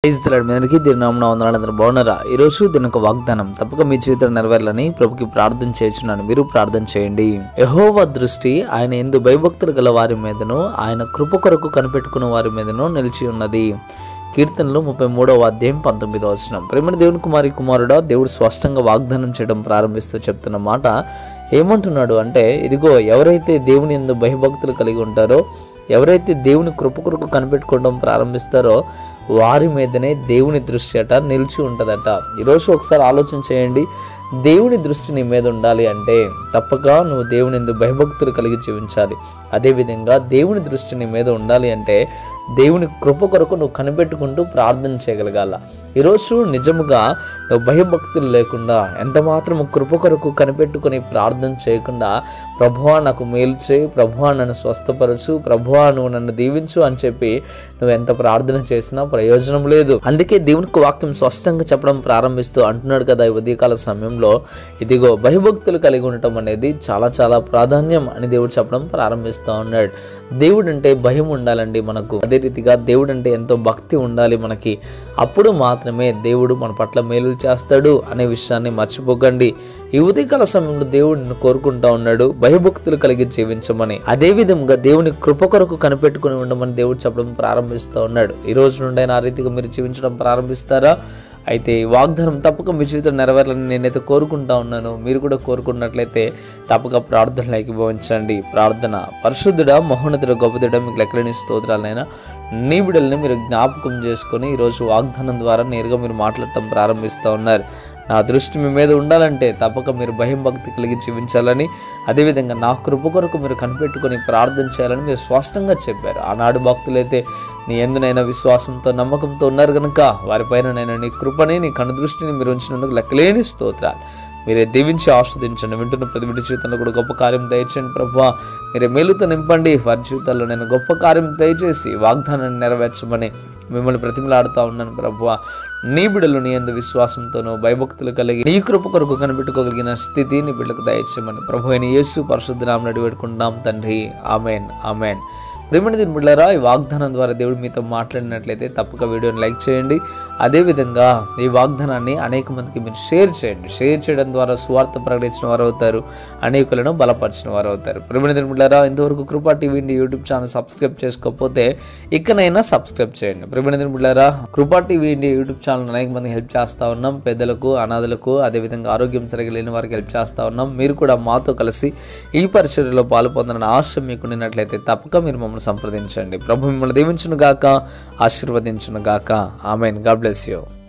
క్రైస్తలాడి మీదకి దీని నామన వందనాలు అందరూ బాగున్నారా ఈరోజు దీని ఒక వాగ్దానం తప్పక మీ జీవితం నెరవేరాలని ప్రభుకి ప్రార్థన చేస్తున్నాను మీరు ప్రార్థన చేయండి యహోవ దృష్టి ఆయన ఎందు భయభక్తులు గల వారి మీదను ఆయన కృప కొరకు కనిపెట్టుకున్న వారి మీదను నిలిచి ఉన్నది కీర్తనలు ముప్పై మూడవ అధ్యాయం పంతొమ్మిదవ వచనం ప్రేమ దేవుని కుమారి కుమారుడా దేవుడు స్పష్టంగా వాగ్దానం చేయడం ప్రారంభిస్తూ చెప్తున్న మాట ఏమంటున్నాడు అంటే ఇదిగో ఎవరైతే దేవుని ఎందు భయభక్తులు కలిగి ఉంటారో ఎవరైతే దేవుని కృప కొరకు కనిపెట్టుకోవడం ప్రారంభిస్తారో వారి మీదనే దేవుని దృష్టి అట నిలిచి ఉంటుందట ఈరోజు ఒకసారి ఆలోచన చేయండి దేవుని దృష్టి నీ మీద ఉండాలి అంటే తప్పక నువ్వు దేవుని ఎందు భయభక్తులు కలిగి జీవించాలి అదేవిధంగా దేవుని దృష్టి నీ మీద ఉండాలి అంటే దేవుని కృప కొరకు నువ్వు కనిపెట్టుకుంటూ ప్రార్థన చేయగలగాల ఈరోజు నిజముగా నువ్వు భయభక్తులు లేకుండా ఎంత మాత్రం కృప కొరకు కనిపెట్టుకుని ప్రార్థన చేయకుండా ప్రభువా నాకు మేలు చేయి ప్రభువా నన్ను స్వస్థపరచు ప్రభువా నువ్వు నన్ను దీవించు అని చెప్పి నువ్వు ఎంత ప్రార్థన చేసినా ప్రయోజనం లేదు అందుకే దేవునికి వాక్యం స్పష్టంగా చెప్పడం ప్రారంభిస్తూ అంటున్నాడు కదా ఈ ఉదయకాల సమయంలో ఇదిగో భయభక్తులు కలిగి ఉండటం అనేది చాలా చాలా ప్రాధాన్యం అని దేవుడు చెప్పడం ప్రారంభిస్తూ ఉన్నాడు దేవుడు అంటే భయం ఉండాలండి మనకు అదే రీతిగా దేవుడు అంటే ఎంతో భక్తి ఉండాలి మనకి అప్పుడు మాత్రమే దేవుడు మన పట్ల మేలు చేస్తాడు అనే విషయాన్ని మర్చిపోకండి ఈ ఉదయకాల సమయంలో దేవుడిని కోరుకుంటా ఉన్నాడు భయభక్తులు కలిగి జీవించమని అదే విధంగా దేవుని కృప కొరకు కనిపెట్టుకుని ఉండమని దేవుడు చెప్పడం ప్రారంభిస్తూ ఉన్నాడు ఈ రోజు నుండి ఆ రీతిగా మీరు జీవించడం ప్రారంభిస్తారా అయితే ఈ వాగ్దానం తప్పక మీ జీవితం నెరవేరాలని నేనైతే కోరుకుంటా ఉన్నాను మీరు కూడా కోరుకున్నట్లయితే తప్పక ప్రార్థనలు ఏకీభవించండి ప్రార్థన పరిశుద్ధుడ మహోన్నతుడ గొప్పదుడ మీకు లెక్కలేని స్తోత్రాలైనా నీ బిడ్డల్ని మీరు జ్ఞాపకం చేసుకొని ఈరోజు వాగ్దానం ద్వారా నేరుగా మీరు మాట్లాడటం ప్రారంభిస్తూ ఉన్నారు నా దృష్టి మీ మీద ఉండాలంటే తప్పక మీరు భయం భక్తి కలిగి జీవించాలని అదేవిధంగా నా కృప కొరకు మీరు కనిపెట్టుకొని ప్రార్థన చేయాలని మీరు స్పష్టంగా చెప్పారు ఆనాడు భక్తులైతే నీ ఎందునైనా విశ్వాసంతో నమ్మకంతో ఉన్నారు కనుక వారిపైన నేను నీ కృపని నీ కనుదృష్టిని మీరు ఉంచినందుకు లెక్కలేని స్తోత్రాలు మీరే దీవించి ఆస్వాదించండి వింటున్న ప్రతి బిడ్డ జీవితంలో కూడా గొప్ప కార్యం దయచేయండి ప్రభు మీరే మేలుతో నింపండి వారి జీవితాల్లో నేను గొప్ప కార్యం దయచేసి వాగ్దానాన్ని నెరవేర్చమని మిమ్మల్ని ప్రతిమలాడుతూ ఉన్నాను ప్రభు నీ బిడ్డలు నీ ఎందు విశ్వాసంతోనూ భయభక్తులు కలిగి నీ కృప కొరకు కనిపెట్టుకోగలిగిన స్థితి నీ బిడ్డలకు దయచేయమని ప్రభు అయిన యేసు పరిశుద్ధనామని అడిగి పెట్టుకుంటున్నాం తండ్రి ఆమెన్ ఆమెన్ ప్రేమని దీని బిడ్డలారా ఈ వాగ్దానం ద్వారా దేవుడు మీతో మాట్లాడినట్లయితే తప్పక వీడియోని లైక్ చేయండి అదేవిధంగా ఈ వాగ్దానాన్ని అనేక మందికి మీరు షేర్ చేయండి షేర్ చేయడం ద్వారా స్వార్థ ప్రకటించిన వారు అవుతారు అనేకులను బలపరిచిన వారు అవుతారు ప్రేమని దీని బిడ్డలారా ఇంతవరకు కృపా టీవీ యూట్యూబ్ ఛానల్ సబ్స్క్రైబ్ చేసుకోకపోతే ఇకనైనా సబ్స్క్రైబ్ చేయండి ప్రేమని దీని బిడ్డలారా కృపా టీవీ ఇండియా యూట్యూబ్ ఛానల్ అనేక మంది హెల్ప్ చేస్తూ ఉన్నాం పెద్దలకు అనాథలకు అదేవిధంగా ఆరోగ్యం సరిగా లేని వారికి హెల్ప్ చేస్తూ ఉన్నాం మీరు కూడా మాతో కలిసి ఈ పరిచర్యలో పాలు పొందాలని ఆశ మీకు ఉన్నట్లయితే తప్పక మీరు మమ్మల్ని సంప్రదించండి ప్రభు మిమ్మల్ని దీవించును గాక ఆశీర్వదించును గాక ఆమెన్ గాడ్ బ్లెస్ యూ